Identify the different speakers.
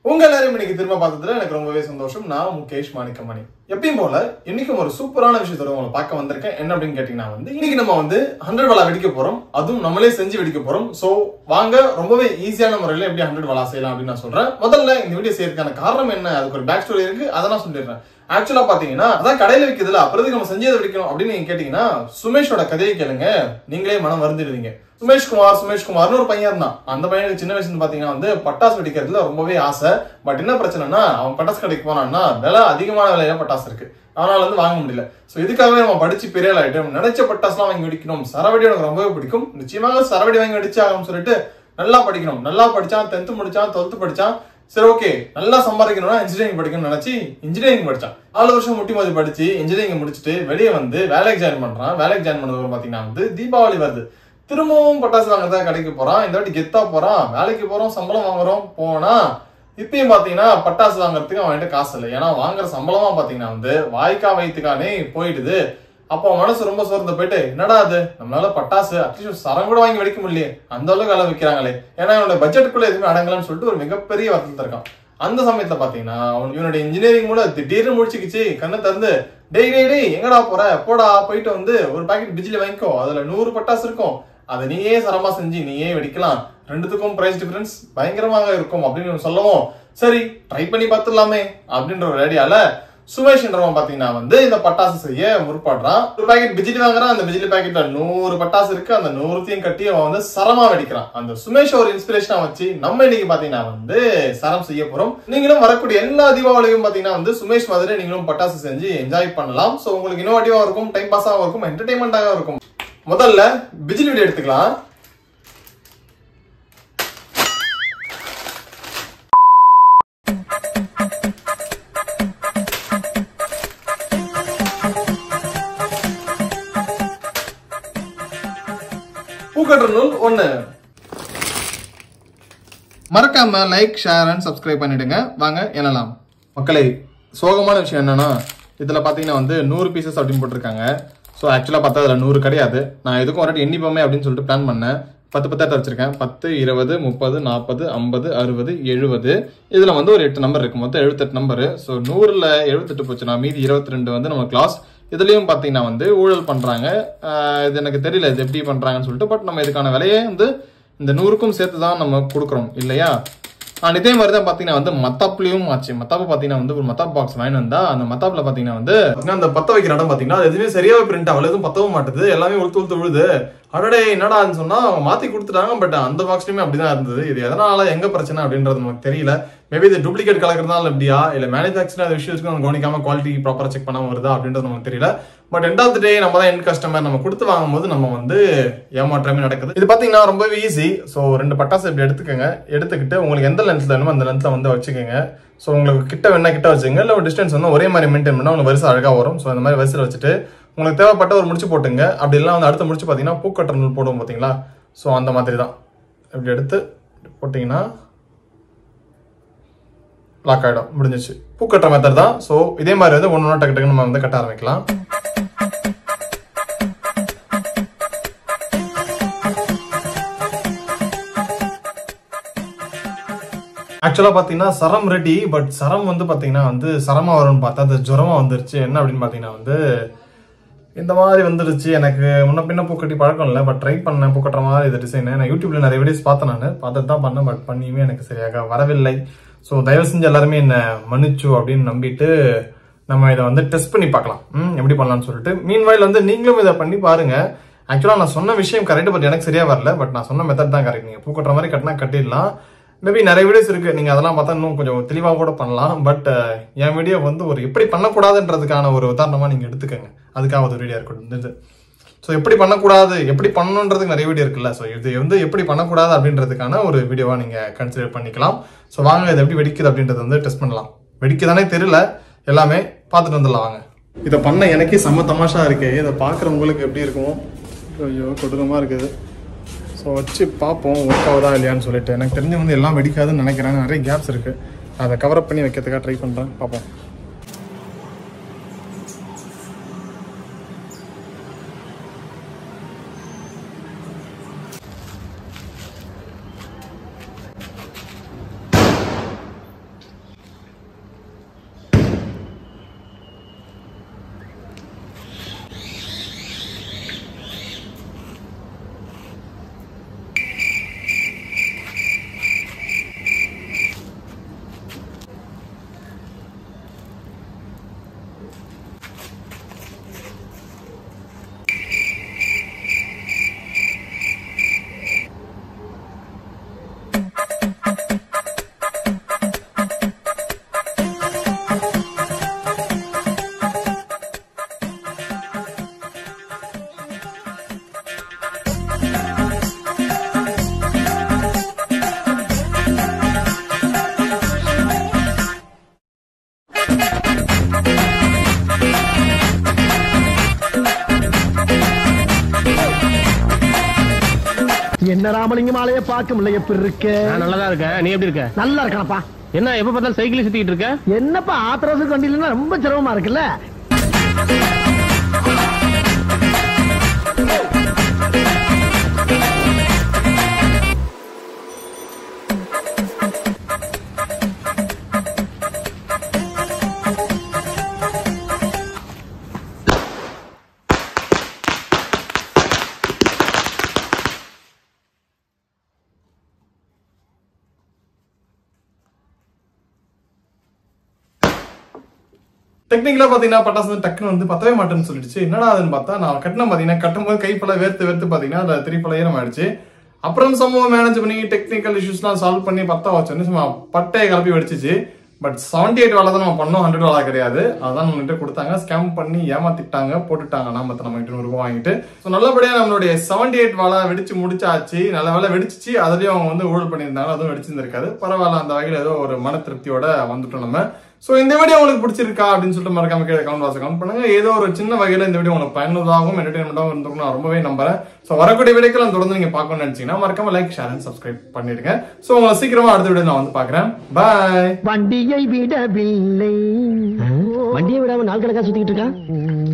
Speaker 1: உங்க எல்லாரும் இன்னைக்கு திரும்ப பார்த்ததுல எனக்கு ரொம்பவே சந்தோஷம் நான் முகேஷ் மாணிக்கமணி எப்பயும் போல இன்னைக்கும் ஒரு சூப்பரான விஷயத்தோட உங்களை பார்க்க வந்திருக்கேன் என்ன அப்படின்னு கேட்டீங்கன்னா வந்து இன்னைக்கு நம்ம வந்து ஹண்ட்ரட் வலா வெடிக்க போறோம் அதுவும் நம்மளே செஞ்சு வெடிக்க போறோம் சோ வாங்க ரொம்பவே ஈஸியான முறையில எப்படி ஹண்ட்ரட் வலா செய்யலாம் அப்படின்னு நான் சொல்றேன் முதல்ல இந்த வீடியோ செய்யறதுக்கான காரணம் என்ன அதுக்கு ஒரு பேக் ஸ்டோரி இருக்கு அதை நான் சொல்லிடுறேன் ஆக்சுவலா பாத்தீங்கன்னா அதான் கடையில விற்கிறதுல அப்புறம் நம்ம செஞ்சதை வெடிக்கணும் அப்படின்னு நீங்க கேட்டீங்கன்னா சுமேஷோட கதையை கேளுங்க நீங்களே மனம் வருந்துடுவீங்க சுமேஷ் குமார் சுமேஷ் குமார்னு ஒரு பையன் இருந்தான் அந்த பையனுக்கு சின்ன வயசுல பாத்தீங்கன்னா வந்து பட்டாசு வெடிக்கிறதுல ரொம்பவே ஆசை பட் என்ன பிரச்சனைனா அவன் பட்டாசு கடைக்கு போனான்னா விலை அதிகமான விலையில பட்டாசு இருக்கு அவனால வந்து வாங்க முடியல சோ இதுக்காகவே நம்ம படிச்சு பெரிய ஆள் ஆயிட்டோம் நினைச்ச பட்டாசுலாம் வாங்கி வெடிக்கணும் சரவெடி எனக்கு ரொம்பவே பிடிக்கும் நிச்சயமாக சரவெடி வாங்கி வெடிச்சாகும் சொல்லிட்டு நல்லா படிக்கணும் நல்லா படிச்சான் டென்த் முடிச்சான் டுவெல்த் படிச்சான் சரி ஓகே நல்லா சம்பாதிக்கணும்னா இன்ஜினியரிங் படிக்கணும்னு நினைச்சு இன்ஜினியரிங் படிச்சான் நாலு வருஷம் முட்டி மோதி படிச்சு இன்ஜினியரிங் முடிச்சுட்டு வெளியே வந்து வேலைக்கு ஜாயின் பண்றான் வேலைக்கு ஜாயின் பண்ணது பாத்தீங்கன்னா வந்து தீபாவளி வருது திரும்பவும் பட்டாசு வாங்கறதா கடைக்கு போறான் இந்த வாட்டி கெத்தா போறான் வேலைக்கு போறோம் சம்பளம் வாங்குறோம் போனா இப்பயும் பாத்தீங்கன்னா பட்டாசு வாங்குறதுக்கு அவன்கிட்ட காசு இல்லை ஏன்னா வாங்குற சம்பளமா பாத்தீங்கன்னா வந்து வாய்க்கா வயிற்றுக்கானே போயிடுது அப்போ அவன் மனசு ரொம்ப சோர்ந்து போயிட்டு என்னடா அது நம்மளால பட்டாசு அட்லீஸ்ட் சரம் கூட வாங்கி வெடிக்க முடியலையே அந்த அளவுக்கு அளவு வைக்கிறாங்களே ஏன்னா இவனோட பட்ஜெட்டுக்குள்ள எதுவுமே அடங்கலன்னு சொல்லிட்டு ஒரு மிகப்பெரிய வருத்தத்தில் இருக்கான் அந்த சமயத்துல பாத்தீங்கன்னா அவன் இவனுடைய இன்ஜினியரிங் கூட திடீர்னு முடிச்சுக்கிச்சு கண்ணை திறந்து டேய் டேய் டேய் எங்கடா போற போடா போயிட்டு வந்து ஒரு பாக்கெட் பிஜிலி வாங்கிக்கோ அதுல நூறு பட்டாசு இருக்கும் அதை நீயே சரமா செஞ்சு நீயே வெடிக்கலாம் ரெண்டுத்துக்கும் பிரைஸ் டிஃபரன்ஸ் பயங்கரமாக இருக்கும் அப்படின்னு சொல்லவும் சரி ட்ரை பண்ணி பார்த்துடலாமே அப்படின்ற ஒரு ஐடியால சுமேஷ்ன்றவன் பாத்தீங்கன்னா வந்து இந்த பட்டாசு செய்ய முற்படுறான் ஒரு பாக்கெட் பிஜிலி வாங்குறான் அந்த பிஜிலி பாக்கெட்ல நூறு பட்டாசு இருக்கு அந்த நூறுத்தையும் கட்டி அவன் வந்து சரமா வெடிக்கிறான் அந்த சுமேஷ் ஒரு இன்ஸ்பிரேஷனா வச்சு நம்ம இன்னைக்கு பாத்தீங்கன்னா வந்து சரம் செய்ய போறோம் நீங்களும் வரக்கூடிய எல்லா தீபாவளியும் பாத்தீங்கன்னா வந்து சுமேஷ் மாதிரி நீங்களும் பட்டாசு செஞ்சு என்ஜாய் பண்ணலாம் சோ உங்களுக்கு இன்னோவேட்டிவா இருக்கும் டைம் பாஸாகவும் இருக்கும் என்டர்டைன்மெண்டாக இருக்கும் முதல்ல பிஜிலி வெடி எடுத்துக்கலாம் பூக்கட்டுற நூல் ஒண்ணு மறக்காம லைக் ஷேர் அண்ட் சப்ஸ்கிரைப் பண்ணிடுங்க வாங்க எனலாம் மக்களை சோகமான விஷயம் என்னன்னா இதுல பாத்தீங்கன்னா வந்து நூறு பீசஸ் அப்படின்னு போட்டிருக்காங்க ஸோ ஆக்சுவலாக பார்த்தா அதில் நூறு கிடையாது நான் எதுக்கும் ஒரு வாட்டி எண்ணிப்போமே அப்படின்னு சொல்லிட்டு பிளான் பண்ணேன் பத்து பத்தாயிரத்தை வச்சிருக்கேன் பத்து இருபது முப்பது நாற்பது ஐம்பது அறுபது எழுபது இதில் வந்து ஒரு எட்டு நம்பர் இருக்கு மொத்தம் எழுபத்தெட்டு நம்பர் ஸோ நூறில் எழுபத்தெட்டு போச்சுன்னா மீதி இருபத்தி ரெண்டு வந்து நம்ம கிளாஸ் இதுலயும் பாத்தீங்கன்னா வந்து ஊழல் பண்றாங்க ஆஹ் இது எனக்கு தெரியல இது எப்படி பண்றாங்கன்னு சொல்லிட்டு பட் நம்ம இதுக்கான விலையே வந்து இந்த நூறுக்கும் சேர்த்து தான் நம்ம கொடுக்குறோம் இல்லையா அண்ட் இதே மாதிரி தான் பாத்தீங்கன்னா வந்து மத்தாப்லயும் ஆச்சு மத்தாப்பு பாத்தீங்கன்னா வந்து ஒரு மத்தாப் பாக்ஸ் வாங்கி வந்தா அந்த மத்தாப்ல பாத்தீங்கன்னா வந்து அந்த பத்த வைக்கிற இடம் பாத்தீங்கன்னா அது எதுவுமே சரியாவே பிரிண்ட் ஆகல எதுவும் பத்தவும் மாட்டுது எல்லாமே உளுத்து உளுத்து விழுது அடடே என்னடான்னு சொன்னா அவங்க மாத்தி கொடுத்துட்டாங்க பட் அந்த பாக்ஸ்லயுமே அப்படிதான் இருந்தது இது எதனால எங்க பிரச்சனை அப்படின்றது நமக்கு தெரியல மேபி இது டூப்ளிகேட் கலக்கிறதுனால எப்படியா இல்ல மேனுஃபேக்சர் விஷயத்துக்கு நம்ம கவனிக்காம குவாலிட்டி ப்ராப்பரா செக் பண்ணாம வருதா அப்படின்றது நமக்கு தெரியல பட் எண்ட் ஆஃப் டே நம்ம தான் எண்ட் கஸ்டமர் நம்ம கொடுத்து வாங்கும்போது நம்ம வந்து ஏமாற்றமே நடக்குது இது பாத்தீங்கன்னா ரொம்பவே ஈஸி ஸோ ரெண்டு பட்டாசு இப்படி எடுத்துக்கோங்க எடுத்துக்கிட்டு உங்களுக்கு எந்த லென்த்ல வேணுமோ அந்த லென்த்ல வந்து வச்சுக்கோங்க ஸோ உங்களுக்கு கிட்ட வேணா கிட்ட வச்சுங்க இல்லை டிஸ்டன்ஸ் வந்து ஒரே மாதிரி மெயின்டைன் பண்ணா உங்களுக்கு வரிசை அழகா வரும் ஸோ அந்த மாதிரி வரிசையில் வச்சுட்டு உங்களுக்கு தேவைப்பட்ட ஒரு முடிச்சு போட்டுங்க அப்படி இல்லைனா வந்து அடுத்த முடிச்சு பார்த்தீங்கன்னா பூக்கட்டுற நூல் போடுவோம் பார்த்தீங்களா ஸோ அந்த மாதிரி தான் இப்படி எடுத்து போட்டிங்கன்னா லாக் ஆகிடும் முடிஞ்சிச்சு பூக்கட்டுற மெத்தட் தான் ஸோ இதே மாதிரி வந்து ஒன்று ஒன்று டக்கு டக்கு நம்ம வந்து கட்ட ஆரம்பிக்கலாம் ஆக்சுவலாக பார்த்தீங்கன்னா சரம் ரெடி பட் சரம் வந்து பார்த்தீங்கன்னா வந்து சரமா வரும்னு பார்த்தா அது ஜுரமா வந்துருச்சு என்ன அப்படின்னு பார்த்தீங்கன்னா வந்து இந்த மாதிரி வந்துருச்சு எனக்கு முன்ன பின்ன பூக்கட்டி பழக்கம் இல்லை பட் ட்ரை பண்ணேன் பூக்கட்டுற மாதிரி இது டிசைன் நான் யூடியூப்ல நிறைய வீடியோஸ் பார்த்தேன் நான் பார்த்துட்டு தான் பண்ணேன் பட் பண்ணியுமே எனக்கு சரியாக வரவில்லை ஸோ தயவு செஞ்சு எல்லாருமே என்ன மன்னிச்சு அப்படின்னு நம்பிட்டு நம்ம இதை வந்து டெஸ்ட் பண்ணி பார்க்கலாம் ம் எப்படி பண்ணலாம்னு சொல்லிட்டு மீன் வாயில் வந்து நீங்களும் இதை பண்ணி பாருங்க ஆக்சுவலாக நான் சொன்ன விஷயம் கரெக்ட் பட் எனக்கு சரியா வரல பட் நான் சொன்ன மெத்தட் தான் கரெக்ட் நீங்கள் பூக்கட்டுற மாதிரி கட்டினா கட்டிடலாம் மேபி நிறைய வீடியோஸ் இருக்கு நீங்க அதெல்லாம் பார்த்தா இன்னும் கொஞ்சம் தெளிவாக கூட பண்ணலாம் பட் என் வீடியோ வந்து ஒரு எப்படி பண்ணக்கூடாதுன்றதுக்கான ஒரு உதாரணமா நீங்க எடுத்துக்கோங்க அதுக்காக ஒரு வீடியோ இருக்கட்டும் இது ஸோ எப்படி பண்ணக்கூடாது எப்படி பண்ணணுன்றதுக்கு நிறைய வீடியோ இருக்குல்ல ஸோ இது வந்து எப்படி பண்ணக்கூடாது அப்படின்றதுக்கான ஒரு வீடியோவா நீங்க கன்சிடர் பண்ணிக்கலாம் ஸோ வாங்க இது எப்படி வெடிக்குது அப்படின்றத வந்து டெஸ்ட் பண்ணலாம் வெடிக்குதானே தெரியல எல்லாமே பார்த்துட்டு வந்துடலாம் வாங்க இதை பண்ண எனக்கே செம்ம தமாஷா இருக்கு இதை பார்க்குறவங்களுக்கு எப்படி இருக்கும் ஐயோ கொடூரமா இருக்குது ஸோ வச்சு பார்ப்போம் ஒர்க் ஆகுதா இல்லையான்னு சொல்லிட்டு எனக்கு தெரிஞ்சு வந்து எல்லாம் வெடிக்காதுன்னு நினைக்கிறேன் நிறைய கேப்ஸ் இருக்கு அதை கவரப் பண்ணி வைக்கிறதுக்காக ட்ரை பண்ணுறேன் பார்ப்போம்
Speaker 2: என்ன ராமலிங்கம் ஆலைய பார்க்க முடியல எப்படி இருக்க
Speaker 3: நான் நல்லா தான் இருக்கேன் நீ எப்படி இருக்க
Speaker 2: நல்லா இருக்கணப்பா
Speaker 3: என்ன எப்ப பார்த்தாலும் சைக்கிள் சுத்திட்டு இருக்க
Speaker 2: என்னப்பா ஆத்திரவசம் வண்டியிலன்னா ரொம்ப சிரமமா இருக்குல்ல
Speaker 1: டெக்னிக்கலா பாத்தீங்கன்னா பட்டாசு வந்து டக்குன்னு வந்து பத்தவே மாட்டேன்னு சொல்லிடுச்சு என்னடா அதுன்னு பார்த்தா நான் கட்டின பாத்தீங்கன்னா கட்டும்போது கைப்பல வேர்த்து வேர்த்து பாத்தீங்கன்னா அதுல திரிப்பல ஈரம் ஆயிடுச்சு அப்புறம் சம்பவம் மேனேஜ் பண்ணி டெக்னிக்கல் இஷ்யூஸ்லாம் சால்வ் பண்ணி பத்தா வச்சோன்னு சும்மா பட்டையை கிளப்பி வெடிச்சிச்சு பட் செவன்டி எயிட் வேலை தான் நம்ம பண்ணோம் ஹண்ட்ரட் வேலை கிடையாது அதான் நம்ம கிட்ட கொடுத்தாங்க ஸ்கேம் பண்ணி ஏமாத்திட்டாங்க போட்டுட்டாங்க நாம நம்ம கிட்ட நூறு ரூபாய் வாங்கிட்டு ஸோ நல்லபடியா நம்மளுடைய செவன்டி எயிட் வேலை வெடிச்சு முடிச்சாச்சு நல்ல வேலை வெடிச்சிச்சு அதுலயும் அவங்க வந்து ஊழல் பண்ணியிருந்தாங்க அதுவும் வெடிச்சிருந்திருக்காது பரவாயில்ல அந்த வகையில் ஏதோ ஒரு மன திருப்தியோட வந்துட்டோம் நம்ம ஸோ இந்த வீடியோ உங்களுக்கு பிடிச்சிருக்கா அப்படின்னு சொல்லிட்டு மறக்காம கீழே கமெண்ட் பாக்ஸ் கமெண்ட் பண்ணுங்க ஏதோ ஒரு சின்ன வகையில இந்த வீடியோ உங்களுக்கு பயனுள்ளதாகவும் என்டர்டைன்மெண்டாகவும் இருந்திருக்கும் நான் ரொம்பவே நம்புறேன் ஸோ வரக்கூடிய வீடியோக்கள் தொடர்ந்து நீங்க பார்க்கணும்னு நினைச்சீங்கன்னா மறக்காம லைக் ஷேர் அண்ட் சப்ஸ்கிரைப் பண்ணிடுங்க ஸோ உங்களை சீக்கிரமா அடுத்த வீடியோ நான் வந்து பார்க்குறேன் பாய்
Speaker 2: வண்டியை விடவில்லை
Speaker 4: வண்டியை விடாம நாள் கணக்கா சுத்திக்கிட்டு இருக்கா